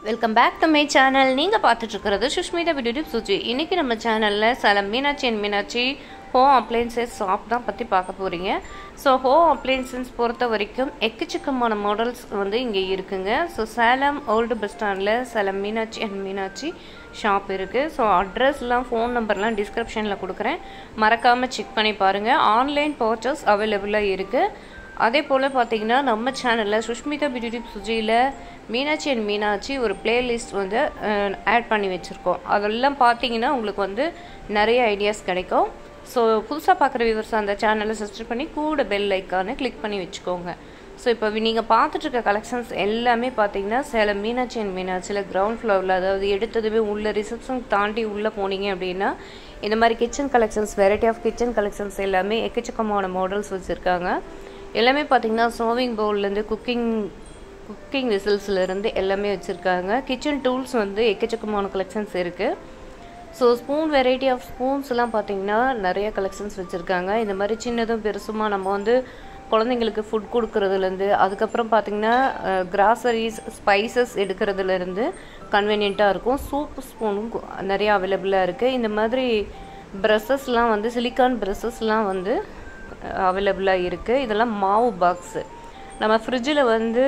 welcome back to my channel நீங்கள் பார்த்துட்ருக்கிறது Sushmitha video Suji இன்றைக்கி நம்ம சேனலில் சில Meenakshi and Meenakshi home appliances shop தான் பற்றி பார்க்க போகிறீங்க ஸோ ஹோம் அப்ளைன்சஸ் பொறுத்த வரைக்கும் எக்கச்சக்கமான மாடல்ஸ் வந்து இங்கே இருக்குங்க ஸோ சேலம் ஓல்டு பஸ் ஸ்டாண்டில் சேலம் மீனாட்சி அண்ட் மீனாட்சி ஷாப் இருக்குது ஸோ அட்ரஸ்லாம் ஃபோன் நம்பர்லாம் டிஸ்கிரிப்ஷனில் கொடுக்குறேன் மறக்காமல் செக் பண்ணி பாருங்கள் ஆன்லைன் பர்ச்சேஸ் அவைலபிளாக இருக்குது அதே போல் பார்த்தீங்கன்னா நம்ம சேனலில் சுஷ்மிதா பியூட்டி சுஜியில் மீனாட்சி அண்ட் மீனாட்சி ஒரு பிளேலிஸ்ட் வந்து ஆட் பண்ணி வச்சுருக்கோம் அதெல்லாம் பார்த்தீங்கன்னா உங்களுக்கு வந்து நிறைய ஐடியாஸ் கிடைக்கும் ஸோ புதுசாக பார்க்குற வியூவர்ஸ் அந்த சேனலை சப்ஸ்கிரைப் பண்ணி கூட பெல் ஐக்கானை கிளிக் பண்ணி வச்சுக்கோங்க ஸோ இப்போ நீங்கள் பார்த்துட்ருக்க கலெக்ஷன்ஸ் எல்லாமே பார்த்தீங்கன்னா சேலம் மீனாட்சி அண்ட் மீனாட்சியில் கிரவுண்ட் ஃப்ளோரில் அதாவது எடுத்ததுமே உள்ள ரிசப்ஷன் தாண்டி உள்ளே போனீங்க அப்படின்னா இந்த மாதிரி kitchen collections variety of kitchen collections எல்லாமே எக்கச்சக்கமான மாடல்ஸ் வச்சுருக்காங்க எல்லாமே பார்த்தீங்கன்னா சர்விங் பவுல்லேருந்து குக்கிங் குக்கிங் விசில்ஸ்லேருந்து எல்லாமே வச்சுருக்காங்க கிச்சன் டூல்ஸ் வந்து எக்கச்சக்கமான கலெக்ஷன்ஸ் இருக்குது ஸோ ஸ்பூன் வெரைட்டி ஆஃப் ஸ்பூன்ஸ்லாம் பார்த்தீங்கன்னா நிறைய கலெக்ஷன்ஸ் வச்சுருக்காங்க இந்த மாதிரி சின்னதும் பெருசுமா நம்ம வந்து குழந்தைங்களுக்கு ஃபுட் கொடுக்குறதுலேருந்து அதுக்கப்புறம் பார்த்திங்கன்னா கிராசரிஸ் ஸ்பைசஸ் எடுக்கிறதுலேருந்து கன்வீனியண்ட்டாக இருக்கும் சூப் ஸ்பூனும் நிறைய அவைலபிளாக இருக்குது இந்த மாதிரி ப்ரெஷஸ்லாம் வந்து சிலிக்கான் ப்ரெஷஸ்லாம் வந்து அவைலபிளாக இருக்குது இதெல்லாம் மாவு பாக்ஸு நம்ம ஃப்ரிட்ஜில் வந்து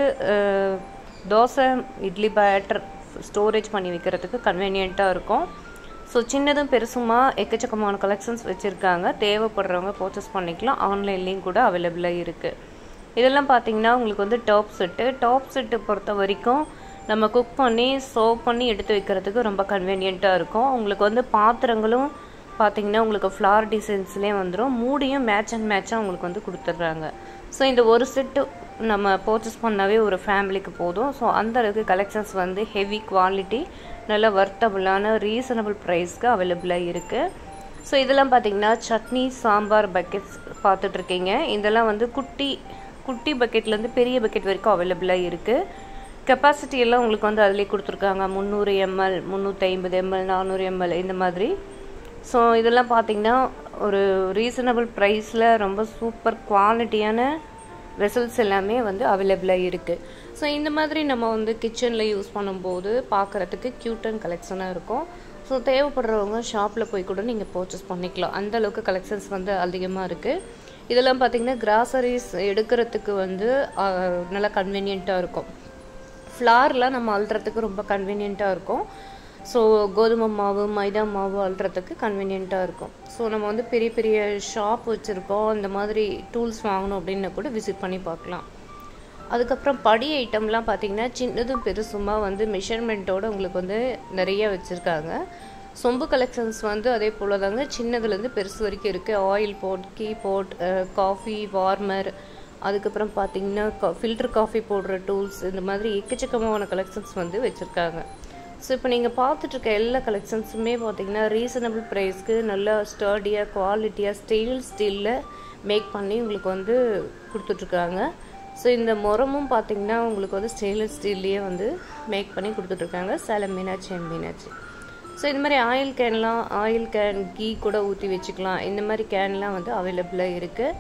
தோசை இட்லி பேட்டர் ஸ்டோரேஜ் பண்ணி வைக்கிறதுக்கு கன்வீனியண்ட்டாக இருக்கும் ஸோ சின்னதும் பெருசுமா எக்கச்சக்கமான கலெக்ஷன்ஸ் வச்சுருக்காங்க தேவைப்படுறவங்க பர்ச்சேஸ் பண்ணிக்கலாம் ஆன்லைன்லேயும் கூட அவைலபிளாக இருக்குது இதெல்லாம் பார்த்தீங்கன்னா உங்களுக்கு வந்து டாப் செட்டு டாப் செட்டு பொறுத்த வரைக்கும் நம்ம குக் பண்ணி சர்வ் பண்ணி எடுத்து வைக்கிறதுக்கு ரொம்ப கன்வீனியண்ட்டாக இருக்கும் உங்களுக்கு வந்து பாத்திரங்களும் பார்த்தீங்கன்னா உங்களுக்கு ஃப்ளார் டிசைன்ஸ்லேயே வந்துடும் மூடியும் மேட்ச் அண்ட் மேட்சாக உங்களுக்கு வந்து கொடுத்துட்றாங்க ஸோ இந்த ஒரு செட்டு நம்ம பர்ச்சேஸ் பண்ணாவே ஒரு ஃபேமிலிக்கு போதும் ஸோ அந்த அளவுக்கு கலெக்ஷன்ஸ் வந்து ஹெவி குவாலிட்டி நல்ல வர்த்தபுளான ரீசனபிள் ப்ரைஸ்க்கு அவைலபிளாக இருக்குது ஸோ இதெல்லாம் பார்த்தீங்கன்னா சட்னி சாம்பார் பக்கெட்ஸ் பார்த்துட்ருக்கீங்க இதெல்லாம் வந்து குட்டி குட்டி பக்கெட்லேருந்து பெரிய பக்கெட் வரைக்கும் அவைலபிளாக இருக்குது கெப்பாசிட்டி எல்லாம் உங்களுக்கு வந்து அதிலே கொடுத்துருக்காங்க முந்நூறு எம்எல் முந்நூற்றி ஐம்பது எம்எல் நானூறு எம்எல் இந்த மாதிரி ஸோ இதெல்லாம் பார்த்திங்கன்னா ஒரு ரீசனபிள் ப்ரைஸில் ரொம்ப சூப்பர் குவாலிட்டியான வெசல்ஸ் எல்லாமே வந்து அவைலபிளாக இருக்குது ஸோ இந்த மாதிரி நம்ம வந்து கிச்சனில் யூஸ் பண்ணும்போது பார்க்குறதுக்கு க்யூட் அண்ட் கலெக்ஷனாக இருக்கும் ஸோ தேவைப்படுறவங்க ஷாப்பில் போய் கூட நீங்கள் பர்ச்சேஸ் பண்ணிக்கலாம் அந்த அளவுக்கு கலெக்ஷன்ஸ் வந்து அதிகமாக இருக்குது இதெல்லாம் பார்த்திங்கன்னா கிராசரிஸ் எடுக்கிறதுக்கு வந்து நல்லா கன்வீனியண்ட்டாக இருக்கும் ஃப்ளார்லாம் நம்ம அழுறதுக்கு ரொம்ப கன்வீனியண்ட்டாக இருக்கும் ஸோ கோதுமை மாவு மைதா மாவு அழுறதுக்கு கன்வீனியண்ட்டாக இருக்கும் ஸோ நம்ம வந்து பெரிய பெரிய ஷாப் வச்சுருக்கோம் இந்த மாதிரி டூல்ஸ் வாங்கணும் அப்படின்னு கூட விசிட் பண்ணி பார்க்கலாம் அதுக்கப்புறம் படி ஐட்டம்லாம் பார்த்திங்கன்னா சின்னதும் பெருசுமாக வந்து மெஷர்மெண்ட்டோடு உங்களுக்கு வந்து நிறைய வச்சுருக்காங்க சொம்பு கலெக்ஷன்ஸ் வந்து அதே போல் தாங்க சின்னதுலேருந்து பெருசு வரைக்கும் இருக்குது oil pot ghee pot coffee warmer அதுக்கப்புறம் பார்த்திங்கன்னா ஃபில்டர் காஃபி போடுற டூல்ஸ் இந்த மாதிரி எக்கச்சக்கமான கலெக்ஷன்ஸ் வந்து வச்சுருக்காங்க ஸோ இப்போ நீங்கள் பார்த்துட்ருக்க எல்லா கலெக்ஷன்ஸுமே பார்த்தீங்கன்னா ரீசனபிள் ப்ரைஸ்க்கு நல்லா ஸ்டர்டியாக குவாலிட்டியாக ஸ்டெயின்லெஸ் ஸ்டீலில் மேக் பண்ணி உங்களுக்கு வந்து கொடுத்துட்ருக்காங்க ஸோ இந்த முரமும் பார்த்தீங்கன்னா உங்களுக்கு வந்து ஸ்டெயின்லெஸ் ஸ்டீல்லையே வந்து மேக் பண்ணி கொடுத்துட்ருக்காங்க சேலம் மீனாட்சி அண்ட் மீனாட்சி ஸோ இந்த மாதிரி ஆயில் கேன்லாம் ஆயில் கேன் கீ கூட ஊற்றி வச்சுக்கலாம் இந்த மாதிரி கேன்லாம் வந்து அவைலபிளாக இருக்குது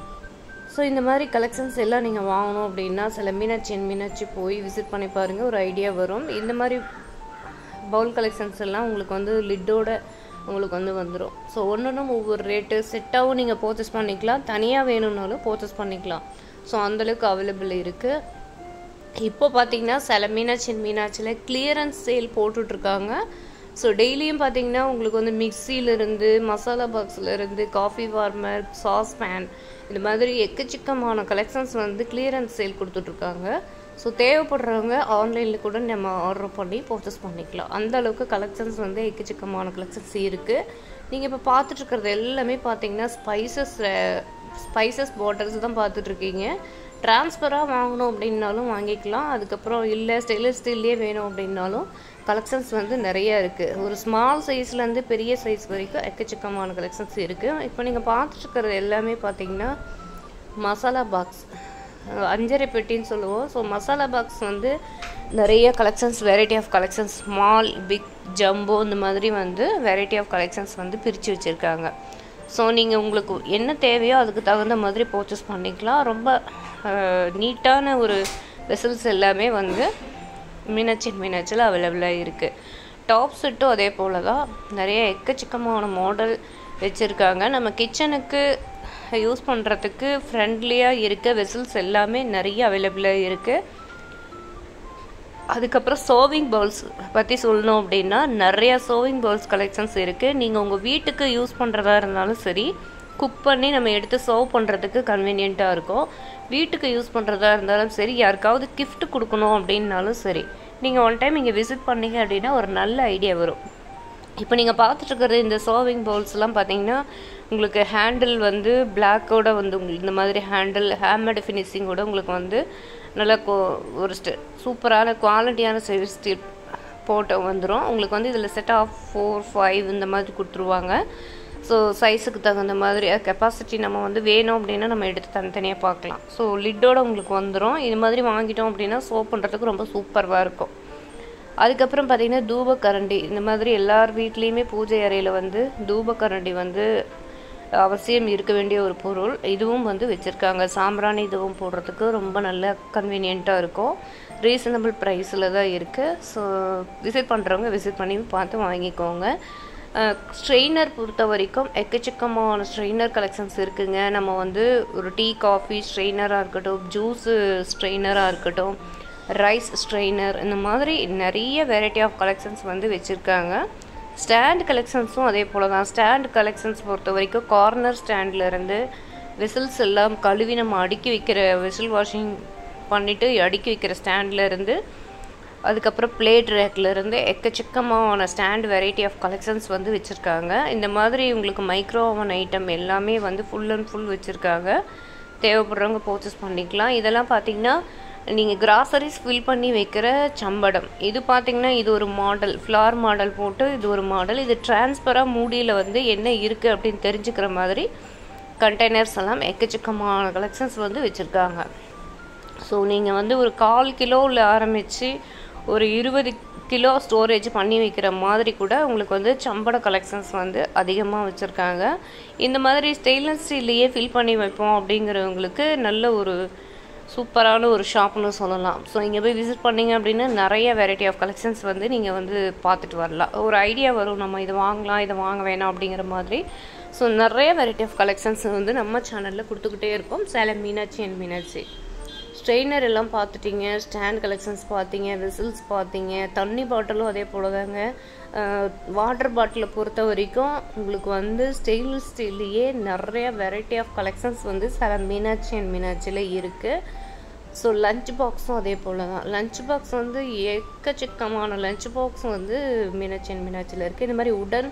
ஸோ இந்த மாதிரி கலெக்ஷன்ஸ் எல்லாம் நீங்கள் வாங்கணும் அப்படின்னா சில மீனாட்சி அண்ட் மீனாட்சி போய் விசிட் பண்ணி பாருங்கள் ஒரு ஐடியா வரும் இந்த மாதிரி பவுல் கலெக்ஷன்ஸ் எல்லாம் உங்களுக்கு வந்து லிட்டோட உங்களுக்கு வந்து வந்துடும் ஸோ ஒன்றும் ஒவ்வொரு ரேட்டு செட்டாகவும் நீங்கள் பர்ச்சேஸ் பண்ணிக்கலாம் தனியாக வேணும்னாலும் பர்ச்சேஸ் பண்ணிக்கலாம் ஸோ அந்தளவுக்கு அவைலபிள் இருக்குது இப்போ பார்த்தீங்கன்னா சில மீனாட்சி மீனாட்சியில் கிளியரன்ஸ் சேல் போட்டுட்ருக்காங்க ஸோ டெய்லியும் பார்த்தீங்கன்னா உங்களுக்கு வந்து மிக்சியிலேருந்து மசாலா பாக்ஸ்லேருந்து காஃபி வார்மர் சாஸ் பேன் இந்த மாதிரி எக்கச்சக்கமான கலெக்ஷன்ஸ் வந்து கிளியரன்ஸ் சேல் கொடுத்துட்ருக்காங்க ஸோ தேவைப்படுறவங்க ஆன்லைனில் கூட நம்ம ஆர்டர் பண்ணி பர்ச்சேஸ் பண்ணிக்கலாம் அந்த அளவுக்கு கலெக்ஷன்ஸ் வந்து எக்கச்சக்கமான கலெக்ஷன்ஸ் இருக்குது நீங்கள் இப்போ பார்த்துட்ருக்கிறது எல்லாமே பார்த்தீங்கன்னா ஸ்பைசஸ் ஸ்பைசஸ் பாட்டில்ஸ் தான் பார்த்துட்ருக்கீங்க ட்ரான்ஸ்ஃபராக வாங்கணும் அப்படின்னாலும் வாங்கிக்கலாம் அதுக்கப்புறம் இல்லை ஸ்டெயின்லெஸ் ஸ்டீல்லே வேணும் அப்படின்னாலும் கலெக்ஷன்ஸ் வந்து நிறைய இருக்குது ஒரு ஸ்மால் சைஸ்லேருந்து பெரிய சைஸ் வரைக்கும் எக்கச்சக்கமான கலெக்ஷன்ஸ் இருக்குது இப்போ நீங்கள் பார்த்துட்ருக்கிறது எல்லாமே பார்த்தீங்கன்னா மசாலா பாக்ஸ் அஞ்சரை பெட்டின்னு சொல்லுவோம் ஸோ மசாலா பாக்ஸ் வந்து நிறைய collections variety of collections small big jumbo இந்த மாதிரி வந்து வெரைட்டி ஆஃப் கலெக்ஷன்ஸ் வந்து பிரித்து வச்சுருக்காங்க ஸோ நீங்கள் உங்களுக்கு என்ன தேவையோ அதுக்கு தகுந்த மாதிரி பர்ச்சேஸ் பண்ணிக்கலாம் ரொம்ப நீட்டான ஒரு வெசல்ஸ் எல்லாமே வந்து மீனாட்சி மீனாட்சியில் அவைலபிளாக இருக்குது டாப் செட்டும் அதே போல் தான் நிறைய எக்கச்சக்கமான மாடல் வச்சுருக்காங்க நம்ம கிச்சனுக்கு யூஸ் பண்ணுறதுக்கு ஃப்ரெண்ட்லியாக இருக்க வெசல்ஸ் எல்லாமே நிறைய அவைலபிளாக இருக்குது அதுக்கப்புறம் சோவிங் பவுல்ஸ் பற்றி சொல்லணும் அப்படின்னா நிறையா சோவிங் பவுல்ஸ் கலெக்ஷன்ஸ் இருக்குது நீங்கள் உங்கள் வீட்டுக்கு யூஸ் பண்ணுறதா இருந்தாலும் சரி குக் பண்ணி நம்ம எடுத்து சர்வ் பண்ணுறதுக்கு கன்வீனியண்ட்டாக இருக்கும் வீட்டுக்கு யூஸ் பண்ணுறதா இருந்தாலும் சரி யாருக்காவது gift கொடுக்கணும் அப்படின்னாலும் சரி நீங்கள் ஒன் டைம் இங்கே விசிட் பண்ணீங்க அப்படின்னா ஒரு நல்ல ஐடியா வரும் இப்போ நீங்கள் பார்த்துட்ருக்கிற இந்த சர்விங் பவுல்ஸ்லாம் பார்த்தீங்கன்னா உங்களுக்கு ஹேண்டில் வந்து பிளாக்கோட வந்து உங்களுக்கு இந்த மாதிரி ஹேண்டில் ஹேமட் ஃபினிஷிங்கோட உங்களுக்கு வந்து நல்ல கோ ஒரு ஸ்டெ சூப்பரான குவாலிட்டியான சர்வீஸ் ஸ்டீல் போட்டு வந்துடும் உங்களுக்கு வந்து இதில் செட் ஆஃப் ஃபோர் ஃபைவ் இந்த மாதிரி கொடுத்துருவாங்க ஸோ சைஸுக்கு தகுந்த மாதிரி கெப்பாசிட்டி நம்ம வந்து வேணும் அப்படின்னா நம்ம எடுத்து தனித்தனியாக பார்க்கலாம் ஸோ லிட்டோட உங்களுக்கு வந்துடும் இது மாதிரி வாங்கிட்டோம் அப்படின்னா சோப் பண்ணுறதுக்கு ரொம்ப சூப்பராக இருக்கும் அதுக்கப்புறம் பார்த்தீங்கன்னா தூபக்கரண்டி இந்த மாதிரி எல்லார் வீட்லேயுமே பூஜை அறையில் வந்து தூபக்கரண்டி வந்து அவசியம் இருக்க வேண்டிய ஒரு பொருள் இதுவும் வந்து வச்சுருக்காங்க சாம்பிராணி இதுவும் போடுறதுக்கு ரொம்ப நல்ல கன்வீனியண்ட்டாக இருக்கும் ரீசனபிள் ப்ரைஸில் தான் இருக்குது ஸோ விசிட் பண்ணுறவங்க விசிட் பண்ணி பார்த்து வாங்கிக்கோங்க ஸ்ட்ரெயினர் பொறுத்த வரைக்கும் எக்கச்சக்கமான ஸ்ட்ரெயினர் கலெக்ஷன்ஸ் இருக்குங்க நம்ம வந்து ஒரு டீ காஃபி ஸ்ட்ரெயினராக இருக்கட்டும் ஜூஸு ஸ்ட்ரெயினராக இருக்கட்டும் ரைஸ் ஸ்ட்ரெயினர் இந்த மாதிரி நிறைய வெரைட்டி ஆஃப் கலெக்ஷன்ஸ் வந்து வச்சுருக்காங்க ஸ்டாண்ட் கலெக்ஷன்ஸும் அதே போல் தான் ஸ்டாண்ட் கலெக்ஷன்ஸ் பொறுத்த வரைக்கும் கார்னர் ஸ்டாண்ட்லேருந்து விசில்ஸ் எல்லாம் கழுவி நம்ம அடுக்கி வைக்கிற விசில் வாஷிங் பண்ணிவிட்டு அடுக்கி வைக்கிற ஸ்டாண்ட்லேருந்து அதுக்கப்புறம் பிளேட் ரேக்லேருந்து எக்கச்சக்கமான ஸ்டாண்ட் வெரைட்டி ஆஃப் கலெக்ஷன்ஸ் வந்து வச்சுருக்காங்க இந்த மாதிரி உங்களுக்கு மைக்ரோ ஓவன் ஐட்டம் எல்லாமே வந்து ஃபுல் அண்ட் ஃபுல் வச்சுருக்காங்க தேவைப்படுறவங்க பர்ச்சேஸ் பண்ணிக்கலாம் இதெல்லாம் பார்த்தீங்கன்னா நீங்கள் கிராசரிஸ் ஃபில் பண்ணி வைக்கிற சம்படம் இது பார்த்தீங்கன்னா இது ஒரு மாடல் ஃப்ளார் மாடல் போட்டு இது ஒரு மாடல் இது டிரான்ஸ்பராக மூடியில் வந்து என்ன இருக்குது அப்படின்னு தெரிஞ்சுக்கிற மாதிரி கண்டெய்னர்ஸ் எல்லாம் எக்கச்சக்கமான கலெக்ஷன்ஸ் வந்து வச்சுருக்காங்க ஸோ நீங்கள் வந்து ஒரு கால் கிலோவில் ஆரம்பித்து ஒரு இருபது கிலோ ஸ்டோரேஜ் பண்ணி வைக்கிற மாதிரி கூட உங்களுக்கு வந்து சம்பட கலெக்ஷன்ஸ் வந்து அதிகமாக வச்சுருக்காங்க இந்த மாதிரி ஸ்டெயின்லெஸ் ஸ்டீல்லையே ஃபில் பண்ணி வைப்போம் அப்படிங்கிறவங்களுக்கு நல்ல ஒரு சூப்பரான ஒரு ஷாப்னு சொல்லலாம் ஸோ இங்கே போய் விசிட் பண்ணிங்க அப்படின்னா நிறைய வெரைட்டி ஆஃப் கலெக்ஷன்ஸ் வந்து நீங்கள் வந்து பார்த்துட்டு வரலாம் ஒரு ஐடியா வரும் நம்ம இதை வாங்கலாம் இதை வாங்க வேணாம் அப்படிங்கிற மாதிரி ஸோ நிறைய வெரைட்டி ஆஃப் கலெக்ஷன்ஸ் வந்து நம்ம சேனலில் கொடுத்துக்கிட்டே இருக்கோம் சேலம் மீனாட்சி அண்ட் மீனாட்சி ஸ்ட்ரெயினர் எல்லாம் பார்த்துட்டீங்க ஸ்டாண்ட் கலெக்ஷன்ஸ் பார்த்தீங்க விசில்ஸ் பார்த்தீங்க தண்ணி பாட்டிலும் அதே போல தாங்க வாட்டர் பாட்டிலை பொறுத்த வரைக்கும் உங்களுக்கு வந்து ஸ்டெயின்லெஸ் ஸ்டீல்லையே நிறைய வெரைட்டி ஆஃப் கலெக்ஷன்ஸ் வந்து சில மீனாட்சி அண்ட் மீனாட்சியில் இருக்குது ஸோ லஞ்ச் பாக்ஸும் அதே போல் தான் லஞ்ச் பாக்ஸ் வந்து எக்கச்சக்கமான லஞ்ச் பாக்ஸ் வந்து மீனாட்சி அண்ட் மீனாட்சியில் இருக்குது இந்த மாதிரி உடன்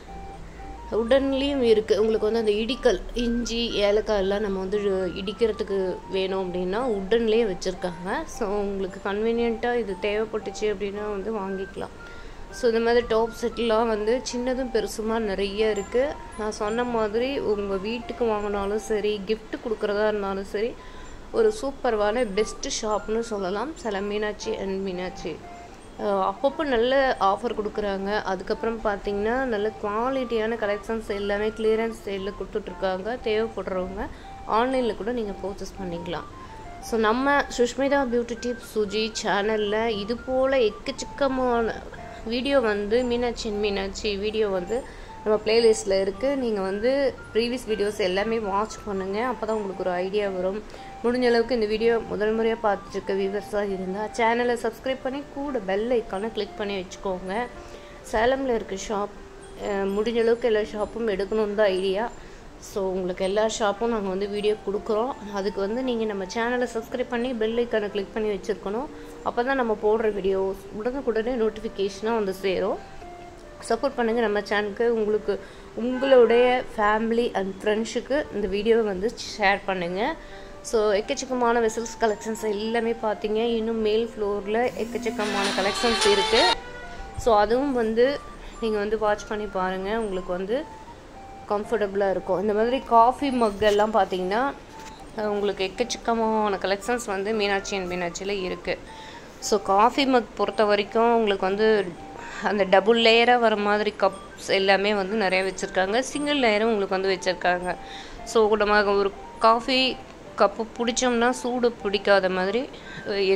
உடன்லேயும் இருக்குது உங்களுக்கு வந்து அந்த இடிக்கல் இஞ்சி ஏலக்காய் எல்லாம் நம்ம வந்து இடிக்கிறதுக்கு வேணும் அப்படின்னா உடன்லேயே வச்சுருக்காங்க ஸோ உங்களுக்கு கன்வீனியண்ட்டாக இது தேவைப்பட்டுச்சு அப்படின்னா வந்து வாங்கிக்கலாம் ஸோ இந்த மாதிரி டாப் செட்லாம் வந்து சின்னதும் பெருசுமாக நிறைய இருக்குது நான் சொன்ன மாதிரி உங்கள் வீட்டுக்கு வாங்கினாலும் சரி gift கொடுக்குறதா இருந்தாலும் சரி ஒரு சூப்பர்வான பெஸ்ட்டு ஷாப்னு சொல்லலாம் சில மீனாட்சி அண்ட் மீனாட்சி அஹ் அப்பப்போ நல்ல ஆஃபர் கொடுக்குறாங்க அதுக்கப்புறம் பார்த்தீங்கன்னா நல்ல குவாலிட்டியான கலெக்ஷன்ஸ் எல்லாமே கிளியரன்ஸ் சேலில் கொடுத்துட்ருக்காங்க தேவைப்படுறவங்க ஆன்லைனில் கூட நீங்கள் பர்ச்சேஸ் பண்ணிக்கலாம் ஸோ நம்ம சுஷ்மிதா பியூட்டி டிப்ஸ் சுஜி சேனலில் இது போல் எக்கச்சக்கமான வீடியோ வந்து மீனாட்சி and மீனாட்சி வீடியோ வந்து நம்ம பிளேலிஸ்ட்டில் இருக்குது நீங்கள் வந்து ப்ரீவியஸ் வீடியோஸ் எல்லாமே வாட்ச் பண்ணுங்கள் அப்போ தான் உங்களுக்கு ஒரு ஐடியா வரும் முடிஞ்ச அளவுக்கு இந்த வீடியோ முதல் முறையாக பார்த்துருக்க வியூவர்ஸாக இருந்தால் சேனலை சப்ஸ்கிரைப் பண்ணி கூட பெல் ஐக்கானை கிளிக் பண்ணி வச்சுக்கோங்க சேலமில் இருக்க ஷாப் முடிஞ்ச அளவுக்கு எல்லா ஷாப்பும் எடுக்கணும்னு தான் ஐடியா ஸோ உங்களுக்கு எல்லா ஷாப்பும் நாங்கள் வந்து வீடியோ கொடுக்குறோம் அதுக்கு வந்து நீங்கள் நம்ம சேனலை சப்ஸ்கிரைப் பண்ணி பெல் ஐக்கானை கிளிக் பண்ணி வச்சுருக்கணும் அப்போ தான் நம்ம போடுற வீடியோஸ் உடனுக்குடனே நோட்டிஃபிகேஷனாக வந்து சேரும் சப்போர்ட் பண்ணுங்கள் நம்ம சேனலுக்கு உங்களுக்கு உங்களுடைய ஃபேமிலி அண்ட் ஃப்ரெண்ட்ஸுக்கு இந்த வீடியோவை வந்து ஷேர் பண்ணுங்கள் ஸோ எக்கச்சக்கமான வெசல்ஸ் கலெக்ஷன்ஸ் எல்லாமே பார்த்தீங்க இன்னும் மேல் ஃப்ளோரில் எக்கச்சக்கமான கலெக்ஷன்ஸ் இருக்குது ஸோ அதுவும் வந்து நீங்கள் வந்து வாட்ச் பண்ணி பாருங்கள் உங்களுக்கு வந்து கம்ஃபர்டபுளாக இருக்கும் இந்த மாதிரி காஃபி மக் எல்லாம் பார்த்தீங்கன்னா அஹ் உங்களுக்கு எக்கச்சக்கமான கலெக்ஷன்ஸ் வந்து மீனாட்சி அண்ட் மீனாட்சியில் இருக்குது ஸோ காஃபி மக் பொறுத்த வரைக்கும் உங்களுக்கு வந்து அந்த டபுள் லேயராக வர மாதிரி கப்ஸ் எல்லாமே வந்து நிறைய வச்சுருக்காங்க சிங்கிள் லேயரும் உங்களுக்கு வந்து வச்சுருக்காங்க ஸோ நம்ம ஒரு காஃபி கப்பு பிடிச்சோம்னா சூடு பிடிக்காத மாதிரி இருக்குது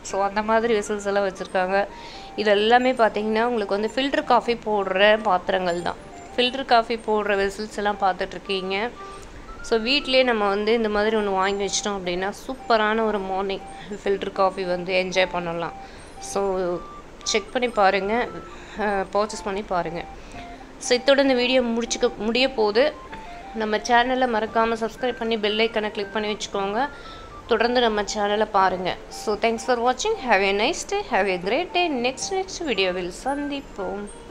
ஸோ அந்த மாதிரி வெசல்ஸ் எல்லாம் வச்சுருக்காங்க இது எல்லாமே பார்த்தீங்கன்னா உங்களுக்கு வந்து ஃபில்டர் காஃபி போடுற பாத்திரங்கள் தான் ஃபில்டர் காஃபி போடுற வெசல்ஸ் எல்லாம் பார்த்துட்ருக்கீங்க ஸோ வீட்டிலே நம்ம வந்து இந்த மாதிரி ஒன்று வாங்கி வச்சிட்டோம் அப்படின்னா சூப்பரான ஒரு மார்னிங் ஃபில்டர் காஃபி வந்து என்ஜாய் பண்ணலாம் ஸோ செக் பண்ணி பாருங்கள் பர்ச்சேஸ் பண்ணி பாருங்கள் ஸோ இத்தோட இந்த வீடியோ முடிச்சுக்க முடிய போது நம்ம சேனலை மறக்காமல் சப்ஸ்கிரைப் பண்ணி பெல் ஐக்கனை கிளிக் பண்ணி வச்சுக்கோங்க தொடர்ந்து நம்ம சேனலை பாருங்கள் ஸோ தேங்க்ஸ் ஃபார் வாட்சிங் have a nice day have a great day next next வீடியோவில் சந்திப்போம்